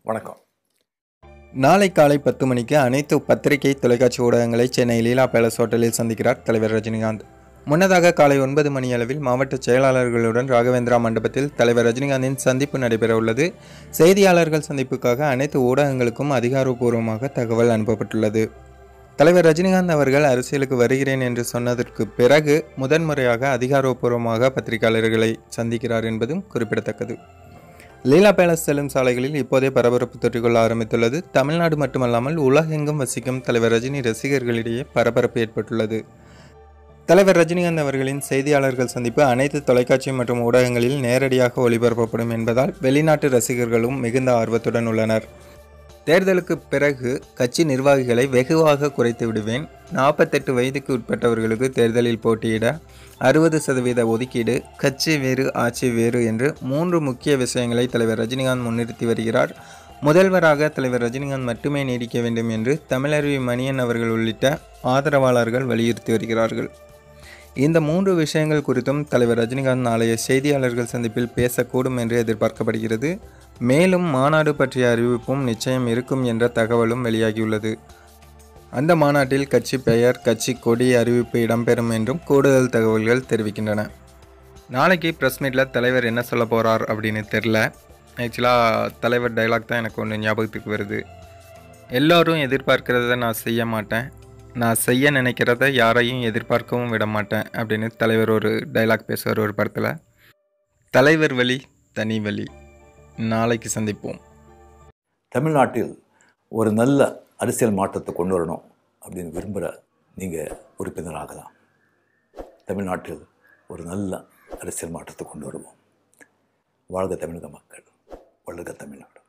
வணக்கம் நாளை காலை பத்து மணிக்கு அனைத்து பத்திரிகை தொலைக்காட்சி ஊடகங்களை சென்னை லீலா பேலஸ் ஹோட்டலில் சந்திக்கிறார் தலைவர் ரஜினிகாந்த் முன்னதாக காலை ஒன்பது மணி அளவில் மாவட்ட செயலாளர்களுடன் ராகவேந்திரா மண்டபத்தில் தலைவர் ரஜினிகாந்தின் சந்திப்பு நடைபெற உள்ளது செய்தியாளர்கள் சந்திப்புக்காக அனைத்து ஊடகங்களுக்கும் அதிகாரப்பூர்வமாக தகவல் அனுப்பப்பட்டுள்ளது தலைவர் ரஜினிகாந்த் அவர்கள் அரசியலுக்கு வருகிறேன் என்று சொன்னதற்கு பிறகு முதன்முறையாக அதிகாரப்பூர்வமாக பத்திரிகையாளர்களை சந்திக்கிறார் என்பதும் குறிப்பிடத்தக்கது லீலா பேலஸ் செல்லும் சாலைகளில் இப்போதே பரபரப்பு தொற்றிக்கொள்ள ஆரம்பித்துள்ளது தமிழ்நாடு மட்டுமல்லாமல் உலகெங்கும் வசிக்கும் தலைவர் ரஜினி ரசிகர்களிடையே பரபரப்பு ஏற்பட்டுள்ளது தலைவர் ரஜினிகாந்த் அவர்களின் செய்தியாளர்கள் சந்திப்பு அனைத்து தொலைக்காட்சி மற்றும் ஊடகங்களில் நேரடியாக ஒளிபரப்பப்படும் என்பதால் வெளிநாட்டு ரசிகர்களும் மிகுந்த ஆர்வத்துடன் உள்ளனர் தேர்தலுக்கு பிறகு கட்சி நிர்வாகிகளை வெகுவாக குறைத்து விடுவேன் நாற்பத்தெட்டு வயதுக்கு உட்பட்டவர்களுக்கு தேர்தலில் போட்டியிட அறுபது சதவீத ஒதுக்கீடு கட்சி வேறு ஆட்சி வேறு என்று மூன்று முக்கிய விஷயங்களை தலைவர் ரஜினிகாந்த் முன்னிறுத்தி வருகிறார் முதல்வராக தலைவர் ரஜினிகாந்த் மட்டுமே நீடிக்க வேண்டும் என்று தமிழருவி மணியன் அவர்கள் உள்ளிட்ட ஆதரவாளர்கள் வலியுறுத்தி வருகிறார்கள் இந்த மூன்று விஷயங்கள் குறித்தும் தலைவர் ரஜினிகாந்த் நாளைய செய்தியாளர்கள் சந்திப்பில் பேசக்கூடும் என்று எதிர்பார்க்கப்படுகிறது மேலும் மாநாடு பற்றிய அறிவிப்பும் நிச்சயம் இருக்கும் என்ற தகவலும் வெளியாகியுள்ளது அந்த மாநாட்டில் கட்சி பெயர் கட்சி கொடி அறிவிப்பு இடம்பெறும் என்றும் கூடுதல் தகவல்கள் தெரிவிக்கின்றன நாளைக்கு ப்ரெஸ் மீட்டில் தலைவர் என்ன சொல்ல போகிறார் அப்படின்னு தெரில ஆக்சுவலாக தலைவர் டைலாக் தான் எனக்கு ஒன்று ஞாபகத்துக்கு வருது எல்லோரும் எதிர்பார்க்கிறத நான் செய்ய மாட்டேன் நான் செய்ய நினைக்கிறத யாரையும் எதிர்பார்க்கவும் விட மாட்டேன் அப்படின்னு தலைவர் ஒரு டைலாக் பேசுவார் ஒரு படத்தில் தலைவர் வழி தனி வழி நாளைக்கு சந்திப்போம் தமிழ்நாட்டில் ஒரு நல்ல அரசியல் மாற்றத்தை கொண்டு வரணும் அப்படின்னு விரும்புகிற நீங்கள் உறுப்பினராகலாம் தமிழ்நாட்டில் ஒரு நல்ல அரசியல் மாற்றத்தை கொண்டு வருவோம் வாழ்க தமிழக மக்கள் வளர்க தமிழ்நாடு